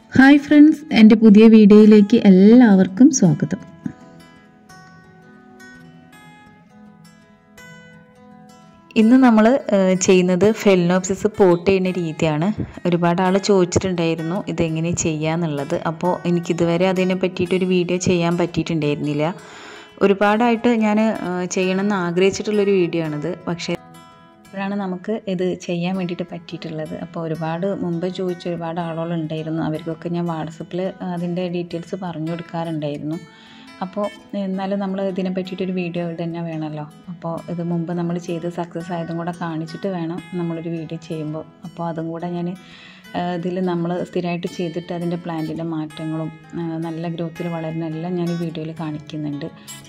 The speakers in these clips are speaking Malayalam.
ഹായ് ഫ്രണ്ട്സ് എൻ്റെ പുതിയ വീഡിയോയിലേക്ക് എല്ലാവർക്കും സ്വാഗതം ഇന്ന് നമ്മൾ ചെയ്യുന്നത് ഫെലിനോപ്സിസ് പോട്ട് ചെയ്യുന്ന രീതിയാണ് ഒരുപാട് ആൾ ചോദിച്ചിട്ടുണ്ടായിരുന്നു ഇതെങ്ങനെ ചെയ്യാന്നുള്ളത് അപ്പോൾ എനിക്കിതുവരെ അതിനെ പറ്റിയിട്ടൊരു വീഡിയോ ചെയ്യാൻ പറ്റിയിട്ടുണ്ടായിരുന്നില്ല ഒരുപാടായിട്ട് ഞാൻ ചെയ്യണമെന്ന് ആഗ്രഹിച്ചിട്ടുള്ളൊരു വീഡിയോ ആണിത് പക്ഷേ ഇപ്പോഴാണ് നമുക്ക് ഇത് ചെയ്യാൻ വേണ്ടിയിട്ട് പറ്റിയിട്ടുള്ളത് അപ്പോൾ ഒരുപാട് മുമ്പ് ചോദിച്ച ഒരുപാട് ആളുകളുണ്ടായിരുന്നു അവർക്കൊക്കെ ഞാൻ വാട്സപ്പിൽ അതിൻ്റെ ഡീറ്റെയിൽസ് പറഞ്ഞു കൊടുക്കാറുണ്ടായിരുന്നു അപ്പോൾ എന്നാലും നമ്മൾ ഇതിനെ പറ്റിയിട്ടൊരു വീഡിയോ തന്നെ വേണമല്ലോ അപ്പോൾ ഇത് മുമ്പ് നമ്മൾ ചെയ്ത് സക്സസ് ആയതും കൂടെ കാണിച്ചിട്ട് വേണം നമ്മളൊരു വീഡിയോ ചെയ്യുമ്പോൾ അപ്പോൾ അതും കൂടെ ഞാൻ ഇതിൽ നമ്മൾ സ്ഥിരമായിട്ട് ചെയ്തിട്ട് അതിൻ്റെ പ്ലാന്റിൻ്റെ മാറ്റങ്ങളും നല്ല ഗ്രോത്തിൽ വളരുന്ന എല്ലാം ഞാൻ ഈ വീഡിയോയിൽ കാണിക്കുന്നുണ്ട്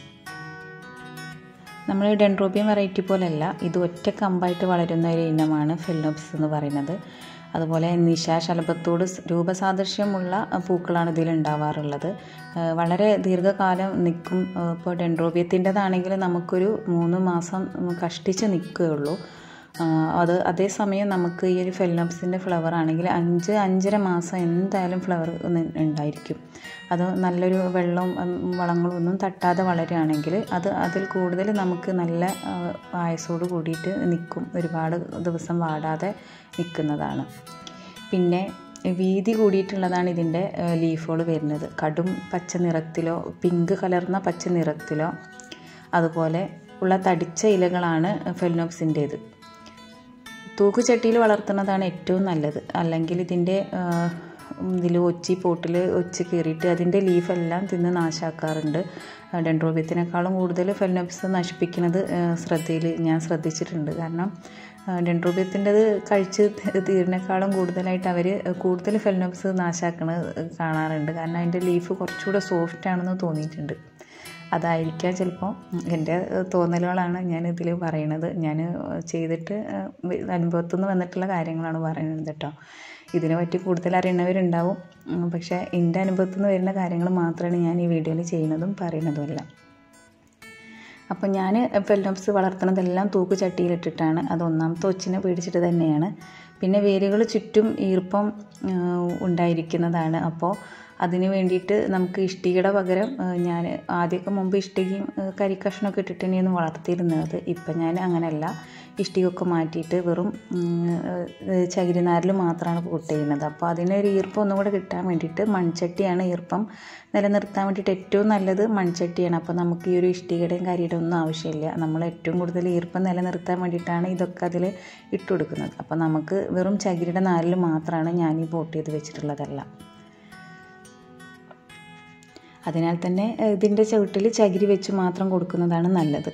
നമ്മൾ ഡെൻഡ്രോബിയം വെറൈറ്റി പോലെയല്ല ഇത് ഒറ്റ കമ്പായിട്ട് വളരുന്ന ഒരു ഇനമാണ് ഫെലിനോപ്സ് എന്ന് പറയുന്നത് അതുപോലെ നിശ ശലഭത്തോട് രൂപസാദൃശ്യമുള്ള പൂക്കളാണ് ഇതിൽ ഉണ്ടാവാറുള്ളത് വളരെ ദീർഘകാലം നിൽക്കും ഇപ്പോൾ ഡെൻഡ്രോബിയത്തിൻ്റെതാണെങ്കിൽ നമുക്കൊരു മൂന്ന് മാസം കഷ്ടിച്ച് നിൽക്കുകയുള്ളൂ അത് അതേസമയം നമുക്ക് ഈ ഒരു ഫെലിനോപ്സിൻ്റെ ഫ്ലവർ ആണെങ്കിൽ അഞ്ച് അഞ്ചര മാസം എന്തായാലും ഫ്ലവർ ഉണ്ടായിരിക്കും അത് നല്ലൊരു വെള്ളവും വളങ്ങളും ഒന്നും തട്ടാതെ വളരുകയാണെങ്കിൽ അത് അതിൽ കൂടുതൽ നമുക്ക് നല്ല ആയസോട് കൂടിയിട്ട് നിൽക്കും ഒരുപാട് ദിവസം വാടാതെ നിൽക്കുന്നതാണ് പിന്നെ വീതി കൂടിയിട്ടുള്ളതാണ് ഇതിൻ്റെ ലീഫുകൾ വരുന്നത് കടും പച്ച നിറത്തിലോ പിങ്ക് കലർന്ന പച്ച നിറത്തിലോ അതുപോലെ ഉള്ള തടിച്ച ഇലകളാണ് ഫെലിനോപ്സിൻ്റേത് തൂക്കുചട്ടിയിൽ വളർത്തുന്നതാണ് ഏറ്റവും നല്ലത് അല്ലെങ്കിൽ ഇതിൻ്റെ ഇതിൽ ഒച്ചി പോട്ടിൽ ഒച്ച് കയറിയിട്ട് അതിൻ്റെ ലീഫെല്ലാം തിന്ന് നാശാക്കാറുണ്ട് ഡെൻഡ്രോബിയത്തിനേക്കാളും കൂടുതൽ ഫെലിനോപ്സ് നശിപ്പിക്കുന്നത് ശ്രദ്ധയിൽ ഞാൻ ശ്രദ്ധിച്ചിട്ടുണ്ട് കാരണം ഡെൻഡ്രോബിയത്തിൻ്റെത് കഴിച്ച് തീരിനേക്കാളും കൂടുതലായിട്ട് അവർ കൂടുതൽ ഫെലിനോപ്സ് നാശാക്കണത് കാണാറുണ്ട് കാരണം അതിൻ്റെ ലീഫ് കുറച്ചുകൂടെ സോഫ്റ്റ് ആണെന്ന് തോന്നിയിട്ടുണ്ട് അതായിരിക്കാം ചിലപ്പോൾ എൻ്റെ തോന്നലുകളാണ് ഞാൻ ഇതിൽ പറയണത് ഞാൻ ചെയ്തിട്ട് അനുഭവത്തു നിന്ന് വന്നിട്ടുള്ള കാര്യങ്ങളാണ് പറയുന്നത് കേട്ടോ ഇതിനെ പറ്റി കൂടുതൽ അറിയുന്നവരുണ്ടാവും പക്ഷേ എൻ്റെ അനുഭവത്തു നിന്ന് വരുന്ന കാര്യങ്ങൾ മാത്രമാണ് ഞാൻ ഈ വീഡിയോയിൽ ചെയ്യുന്നതും പറയുന്നതുമല്ല അപ്പം ഞാൻ ഫെലിനോപ്സ് വളർത്തുന്നതെല്ലാം തൂക്ക് ചട്ടിയിലിട്ടിട്ടാണ് അത് ഒന്നാമത്തെ ഒച്ചിനെ പേടിച്ചിട്ട് തന്നെയാണ് പിന്നെ വേരുകൾ ചുറ്റും ഈർപ്പം ഉണ്ടായിരിക്കുന്നതാണ് അപ്പോൾ അതിന് വേണ്ടിയിട്ട് നമുക്ക് ഇഷ്ടികയുടെ പകരം ഞാൻ ആദ്യമൊക്കെ മുമ്പ് ഇഷ്ടികയും കരിക്കഷ്ണമൊക്കെ ഇട്ടിട്ട് തന്നെയാണ് വളർത്തിയിരുന്നത് ഇപ്പം ഞാൻ അങ്ങനെയല്ല ഇഷ്ടികയൊക്കെ മാറ്റിയിട്ട് വെറും ചകിരിനാരിൽ മാത്രമാണ് പോട്ട് ചെയ്യുന്നത് അപ്പോൾ അതിനൊരു ഈർപ്പം ഒന്നും കൂടെ കിട്ടാൻ വേണ്ടിയിട്ട് മൺചട്ടിയാണ് ഈർപ്പം നിലനിർത്താൻ വേണ്ടിയിട്ട് ഏറ്റവും നല്ലത് മൺചട്ടിയാണ് അപ്പോൾ നമുക്ക് ഈ ഒരു ഇഷ്ടികയുടെയും കരിയുടെ ഒന്നും ആവശ്യമില്ല നമ്മൾ ഏറ്റവും കൂടുതൽ ഈർപ്പം നിലനിർത്താൻ വേണ്ടിയിട്ടാണ് ഇതൊക്കെ അതിൽ ഇട്ട് കൊടുക്കുന്നത് അപ്പോൾ നമുക്ക് വെറും ചകിരിയുടെ നാരിൽ മാത്രമാണ് ഞാൻ ഈ പോട്ട് ചെയ്ത് വെച്ചിട്ടുള്ളതെല്ലാം അതിനാൽ തന്നെ ഇതിൻ്റെ ചവിട്ടിൽ ചകിരി വെച്ച് മാത്രം കൊടുക്കുന്നതാണ് നല്ലത്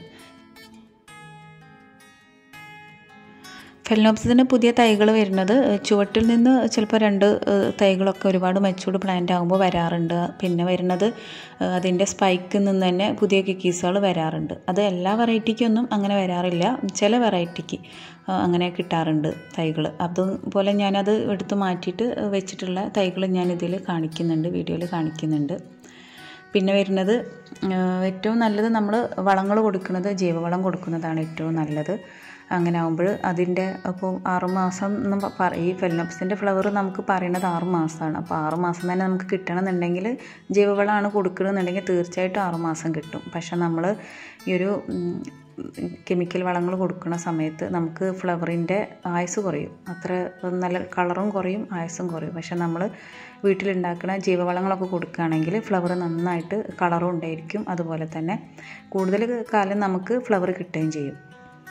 ഫെലിനോപ്സിന് പുതിയ തൈകൾ വരുന്നത് ചുവട്ടിൽ നിന്ന് ചിലപ്പോൾ രണ്ട് തൈകളൊക്കെ ഒരുപാട് മെച്ചൂർഡ് പ്ലാന്റ് ആകുമ്പോൾ വരാറുണ്ട് പിന്നെ വരുന്നത് അതിൻ്റെ സ്പൈക്കിൽ നിന്ന് തന്നെ പുതിയ കിക്കീസുകൾ വരാറുണ്ട് അത് എല്ലാ വെറൈറ്റിക്കൊന്നും അങ്ങനെ വരാറില്ല ചില വെറൈറ്റിക്ക് അങ്ങനെ കിട്ടാറുണ്ട് തൈകൾ അതുപോലെ ഞാനത് എടുത്ത് മാറ്റിയിട്ട് വെച്ചിട്ടുള്ള തൈകൾ ഞാനിതിൽ കാണിക്കുന്നുണ്ട് വീഡിയോയിൽ കാണിക്കുന്നുണ്ട് പിന്നെ വരുന്നത് ഏറ്റവും നല്ലത് നമ്മൾ വളങ്ങൾ കൊടുക്കുന്നത് ജൈവവളം കൊടുക്കുന്നതാണ് ഏറ്റവും നല്ലത് അങ്ങനെ ആകുമ്പോൾ അതിൻ്റെ അപ്പോൾ ആറുമാസം ഈ ഫെലിനോപ്സിൻ്റെ ഫ്ലവർ നമുക്ക് പറയുന്നത് ആറ് മാസമാണ് അപ്പോൾ ആറ് മാസം തന്നെ നമുക്ക് കിട്ടണമെന്നുണ്ടെങ്കിൽ ജൈവവളമാണ് കൊടുക്കണമെന്നുണ്ടെങ്കിൽ തീർച്ചയായിട്ടും ആറ് മാസം കിട്ടും പക്ഷെ നമ്മൾ ഈ ഒരു കെമിക്കൽ വളങ്ങൾ കൊടുക്കുന്ന സമയത്ത് നമുക്ക് ഫ്ലവറിൻ്റെ ആയുസ് കുറയും അത്ര നല്ല കളറും കുറയും ആയുസും കുറയും പക്ഷെ നമ്മൾ വീട്ടിലുണ്ടാക്കുന്ന ജൈവവളങ്ങളൊക്കെ കൊടുക്കുകയാണെങ്കിൽ ഫ്ലവർ നന്നായിട്ട് കളറും ഉണ്ടായിരിക്കും അതുപോലെ തന്നെ കൂടുതൽ കാലം നമുക്ക് ഫ്ലവർ കിട്ടുകയും ചെയ്യും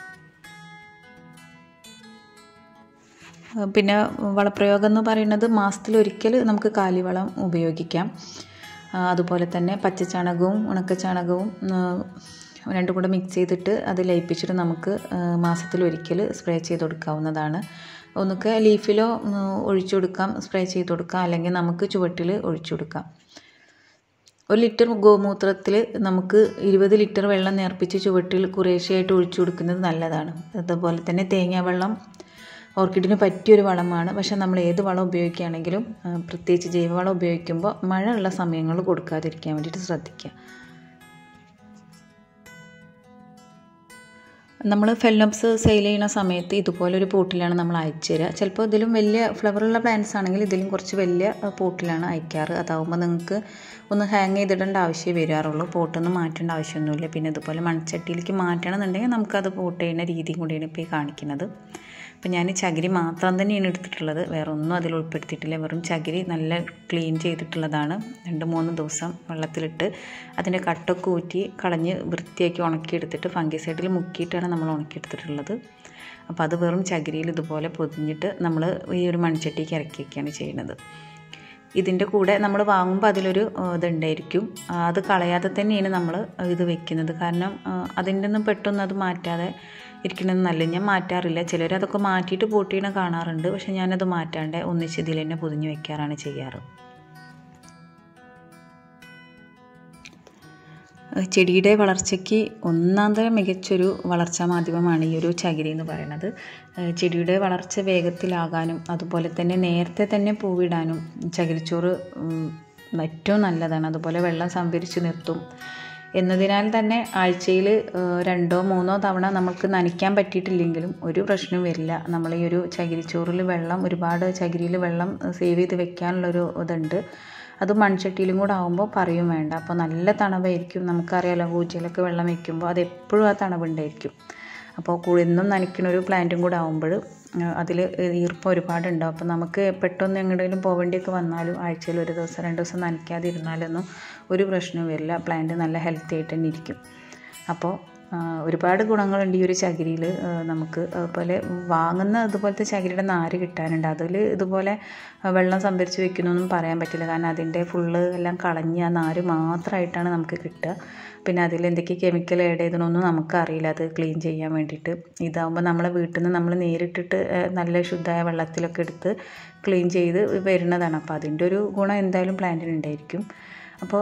പിന്നെ വളപ്രയോഗം എന്ന് പറയുന്നത് മാസത്തിലൊരിക്കൽ നമുക്ക് കാലിവളം ഉപയോഗിക്കാം അതുപോലെ തന്നെ പച്ചച്ചാണകവും ഉണക്കച്ചാണകവും രണ്ടും കൂടെ മിക്സ് ചെയ്തിട്ട് അത് ലയിപ്പിച്ചിട്ട് നമുക്ക് മാസത്തിലൊരിക്കൽ സ്പ്രേ ചെയ്ത് കൊടുക്കാവുന്നതാണ് ഒന്നുകിൽ ലീഫിലോ ഒഴിച്ചു കൊടുക്കാം സ്പ്രേ ചെയ്ത് കൊടുക്കാം അല്ലെങ്കിൽ നമുക്ക് ചുവട്ടിൽ ഒഴിച്ചു കൊടുക്കാം ഒരു ലിറ്റർ ഗോമൂത്രത്തിൽ നമുക്ക് ഇരുപത് ലിറ്റർ വെള്ളം നേർപ്പിച്ച് ചുവട്ടിൽ കുറേശ്ശെയായിട്ട് ഒഴിച്ചു കൊടുക്കുന്നത് നല്ലതാണ് അതുപോലെ തന്നെ തേങ്ങാ വെള്ളം ഓർക്കിഡിന് പറ്റിയൊരു വളമാണ് പക്ഷെ നമ്മൾ ഏത് വളം ഉപയോഗിക്കുകയാണെങ്കിലും പ്രത്യേകിച്ച് ജൈവവളം ഉപയോഗിക്കുമ്പോൾ മഴ ഉള്ള സമയങ്ങളിൽ കൊടുക്കാതിരിക്കാൻ വേണ്ടിയിട്ട് ശ്രദ്ധിക്കുക നമ്മൾ ഫെല്ലോപ്സ് സെയിൽ ചെയ്യുന്ന സമയത്ത് ഇതുപോലൊരു പോട്ടിലാണ് നമ്മൾ അയച്ചു തരിക ചിലപ്പോൾ ഇതിലും വലിയ ഫ്ലവറുള്ള പ്ലാന്റ്സ് ആണെങ്കിൽ ഇതിലും കുറച്ച് വലിയ പോട്ടിലാണ് അയക്കാറ് അതാവുമ്പോൾ നിങ്ങൾക്ക് ഒന്ന് ഹാങ് ചെയ്തിടേണ്ട ആവശ്യമേ വരാറുള്ളൂ പോട്ടൊന്നും മാറ്റേണ്ട ആവശ്യമൊന്നുമില്ല പിന്നെ ഇതുപോലെ മൺചട്ടിയിലേക്ക് മാറ്റണമെന്നുണ്ടെങ്കിൽ നമുക്കത് പോട്ട് ചെയ്യുന്ന രീതിയും കൂടിയാണ് ഇപ്പോൾ ഈ കാണിക്കുന്നത് അപ്പോൾ ഞാൻ ചകിരി മാത്രം തന്നെയാണ് എടുത്തിട്ടുള്ളത് വേറെ ഒന്നും അതിൽ ഉൾപ്പെടുത്തിയിട്ടില്ല വെറും ചകിരി നല്ല ക്ലീൻ ചെയ്തിട്ടുള്ളതാണ് രണ്ട് മൂന്ന് ദിവസം വെള്ളത്തിലിട്ട് അതിൻ്റെ കട്ടൊക്കെ ഊറ്റി കളഞ്ഞ് വൃത്തിയാക്കി ഉണക്കിയെടുത്തിട്ട് ഫംഗിസൈഡിൽ മുക്കിയിട്ടാണ് നമ്മൾ ഉണക്കിയെടുത്തിട്ടുള്ളത് അപ്പോൾ അത് വെറും ചകിരിയിൽ ഇതുപോലെ പൊതിഞ്ഞിട്ട് നമ്മൾ ഈ ഒരു മൺചട്ടിക്ക് ഇറക്കി വയ്ക്കുകയാണ് ചെയ്യുന്നത് ഇതിൻ്റെ കൂടെ നമ്മൾ വാങ്ങുമ്പോൾ അതിലൊരു ഇതുണ്ടായിരിക്കും അത് കളയാതെ തന്നെയാണ് നമ്മൾ ഇത് വെക്കുന്നത് കാരണം അതിൻ്റെ ഒന്നും പെട്ടെന്ന് അത് മാറ്റാതെ ഇരിക്കണമെന്ന് നല്ല ഞാൻ മാറ്റാറില്ല ചിലർ അതൊക്കെ മാറ്റിയിട്ട് പൊട്ടീനെ കാണാറുണ്ട് പക്ഷെ ഞാനത് മാറ്റാണ്ട് ഒന്നിച്ച് ഇതിൽ തന്നെ പൊതിഞ്ഞ് വെക്കാറാണ് ചെയ്യാറ് ചെടിയുടെ വളർച്ചയ്ക്ക് ഒന്നാന്തരം മികച്ചൊരു വളർച്ചാ മാധ്യമമാണ് ഈ ഒരു ചകിരി എന്ന് പറയുന്നത് ചെടിയുടെ വളർച്ച വേഗത്തിലാകാനും അതുപോലെ തന്നെ നേരത്തെ തന്നെ പൂവിടാനും ചകിരിച്ചോറ് ഏറ്റവും നല്ലതാണ് അതുപോലെ വെള്ളം സംഭരിച്ച് നിർത്തും എന്നതിനാൽ തന്നെ ആഴ്ചയിൽ രണ്ടോ മൂന്നോ തവണ നമുക്ക് നനയ്ക്കാൻ പറ്റിയിട്ടില്ലെങ്കിലും ഒരു പ്രശ്നവും വരില്ല നമ്മൾ ഈ ഒരു ചകിരിച്ചോറിൽ വെള്ളം ഒരുപാട് ചകിരിയിൽ വെള്ളം സേവ് ചെയ്ത് വെക്കാനുള്ളൊരു ഇതുണ്ട് അത് മൺചട്ടിയിലും കൂടെ ആകുമ്പോൾ പറയും വേണ്ട അപ്പോൾ നല്ല തണവായിരിക്കും നമുക്കറിയാലോ പൂച്ചയിലൊക്കെ വെള്ളം വെക്കുമ്പോൾ അത് എപ്പോഴും ആ തണവുണ്ടായിരിക്കും അപ്പോൾ എന്നും നനയ്ക്കുന്ന ഒരു പ്ലാന്റും കൂടെ ആകുമ്പോൾ അതിൽ ഈർപ്പം ഒരുപാടുണ്ടാവും അപ്പോൾ നമുക്ക് പെട്ടെന്ന് എങ്ങോട്ടെങ്കിലും പോവേണ്ടിയൊക്കെ വന്നാലും ആഴ്ചയിൽ ഒരു ദിവസം രണ്ട് ദിവസം നനയ്ക്കാതിരുന്നാലൊന്നും ഒരു പ്രശ്നവും വരില്ല പ്ലാന്റ് നല്ല ഹെൽത്തി ആയിട്ട് തന്നെ ഇരിക്കും അപ്പോൾ ഒരുപാട് ഗുണങ്ങളുണ്ട് ഈ ഒരു ചകിരിയിൽ നമുക്ക് അതുപോലെ വാങ്ങുന്ന ഇതുപോലത്തെ ചകിരിയുടെ നാര് കിട്ടാനുണ്ട് അതിൽ ഇതുപോലെ വെള്ളം സംഭരിച്ച് വെക്കുന്നൊന്നും പറയാൻ പറ്റില്ല കാരണം അതിൻ്റെ ഫുള്ള് എല്ലാം കളഞ്ഞ് ആ നാര് മാത്രമായിട്ടാണ് നമുക്ക് കിട്ടുക പിന്നെ അതിൽ എന്തൊക്കെ കെമിക്കൽ ആഡ് ചെയ്തണമെന്നും നമുക്കറിയില്ല അത് ക്ലീൻ ചെയ്യാൻ വേണ്ടിയിട്ട് ഇതാകുമ്പോൾ നമ്മളെ വീട്ടിൽ നിന്ന് നമ്മൾ നേരിട്ടിട്ട് നല്ല ശുദ്ധമായ വെള്ളത്തിലൊക്കെ എടുത്ത് ക്ലീൻ ചെയ്ത് വരുന്നതാണ് അപ്പോൾ അതിൻ്റെ ഒരു ഗുണം എന്തായാലും പ്ലാന്റിനുണ്ടായിരിക്കും അപ്പോൾ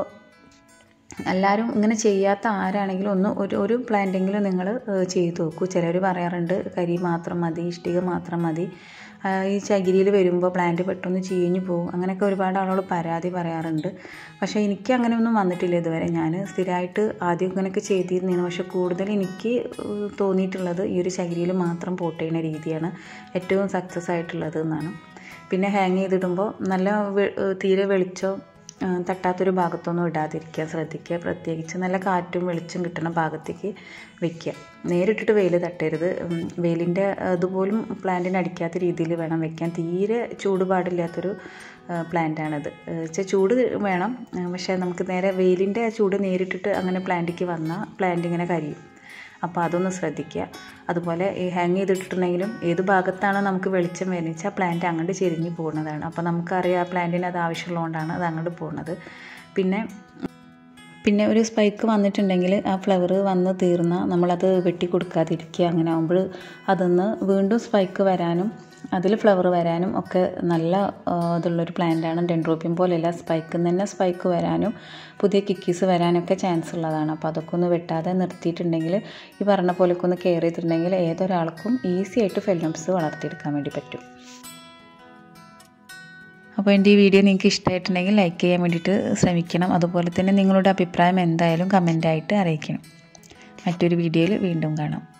എല്ലാവരും ഇങ്ങനെ ചെയ്യാത്ത ആരാണെങ്കിലും ഒന്ന് ഒരു ഒരു പ്ലാന്റെങ്കിലും നിങ്ങൾ ചെയ്തു നോക്കൂ ചിലർ പറയാറുണ്ട് കരി മാത്രം മതി ഇഷ്ടിക മാത്രം മതി ഈ ചകിരിയിൽ വരുമ്പോൾ പ്ലാന്റ് പെട്ടെന്ന് ചീഞ്ഞു പോകും അങ്ങനെയൊക്കെ ഒരുപാട് ആളുകൾ പരാതി പറയാറുണ്ട് പക്ഷേ എനിക്ക് അങ്ങനെയൊന്നും വന്നിട്ടില്ല ഇതുവരെ ഞാൻ സ്ഥിരമായിട്ട് ആദ്യം ഇങ്ങനെയൊക്കെ ചെയ്തിരുന്നതാണ് പക്ഷേ കൂടുതൽ എനിക്ക് തോന്നിയിട്ടുള്ളത് ഈ ഒരു ചകിരിയിൽ മാത്രം പോട്ട് ചെയ്യുന്ന രീതിയാണ് ഏറ്റവും സക്സസ് ആയിട്ടുള്ളത് എന്നാണ് പിന്നെ ഹാങ് ചെയ്തിടുമ്പോൾ നല്ല തീരെ വെളിച്ചോ തട്ടാത്തൊരു ഭാഗത്തൊന്നും ഇടാതിരിക്കുക ശ്രദ്ധിക്കുക പ്രത്യേകിച്ച് നല്ല കാറ്റും വെളിച്ചം കിട്ടുന്ന ഭാഗത്തേക്ക് വെക്കുക നേരിട്ടിട്ട് വെയിൽ തട്ടരുത് വെയിലിൻ്റെ അതുപോലും പ്ലാന്റിന് അടിക്കാത്ത രീതിയിൽ വേണം വെക്കാൻ തീരെ ചൂട് പാടില്ലാത്തൊരു പ്ലാന്റാണിത് വെച്ചാൽ ചൂട് വേണം പക്ഷേ നമുക്ക് നേരെ വെയിലിൻ്റെ ആ ചൂട് നേരിട്ടിട്ട് അങ്ങനെ പ്ലാന്റിക്ക് വന്നാൽ പ്ലാന്റ് ഇങ്ങനെ കരിയും അപ്പോൾ അതൊന്ന് ശ്രദ്ധിക്കുക അതുപോലെ ഈ ഹാങ് ചെയ്തിട്ടുണ്ടെങ്കിലും ഏത് ഭാഗത്താണ് നമുക്ക് വെളിച്ചം വരുന്നത് വെച്ചാൽ പ്ലാന്റ് അങ്ങോട്ട് ചെരിഞ്ഞ് പോകുന്നതാണ് അപ്പോൾ നമുക്കറിയാം ആ പ്ലാന്റിന് അത് ആവശ്യമുള്ളതുകൊണ്ടാണ് അത് അങ്ങോട്ട് പോകുന്നത് പിന്നെ പിന്നെ ഒരു സ്പൈക്ക് വന്നിട്ടുണ്ടെങ്കിൽ ആ ഫ്ലവർ വന്ന് തീർന്നാൽ നമ്മളത് വെട്ടി കൊടുക്കാതിരിക്കുക അങ്ങനെ ആകുമ്പോൾ അതൊന്ന് വീണ്ടും സ്പൈക്ക് വരാനും അതിൽ ഫ്ലവർ വരാനും ഒക്കെ നല്ല ഇതുള്ളൊരു പ്ലാന്റാണ് ഡെൻഡ്രോപ്പിയം പോലെയല്ല സ്പൈക്കിൽ നിന്ന് തന്നെ സ്പൈക്ക് വരാനും പുതിയ കിക്കീസ് വരാനൊക്കെ ചാൻസ് ഉള്ളതാണ് അപ്പോൾ അതൊക്കെ ഒന്ന് വെട്ടാതെ നിർത്തിയിട്ടുണ്ടെങ്കിൽ ഈ പറഞ്ഞ പോലെയൊക്കെ ഒന്ന് കെയർ ചെയ്തിട്ടുണ്ടെങ്കിൽ ഏതൊരാൾക്കും ഈസി ആയിട്ട് ഫെല്ലോംസ് വളർത്തിയെടുക്കാൻ വേണ്ടി പറ്റും അപ്പോൾ എൻ്റെ ഈ വീഡിയോ നിങ്ങൾക്ക് ഇഷ്ടമായിട്ടുണ്ടെങ്കിൽ ലൈക്ക് ചെയ്യാൻ വേണ്ടിയിട്ട് ശ്രമിക്കണം അതുപോലെ തന്നെ നിങ്ങളുടെ അഭിപ്രായം എന്തായാലും കമൻ്റായിട്ട് അറിയിക്കണം മറ്റൊരു വീഡിയോയിൽ വീണ്ടും കാണാം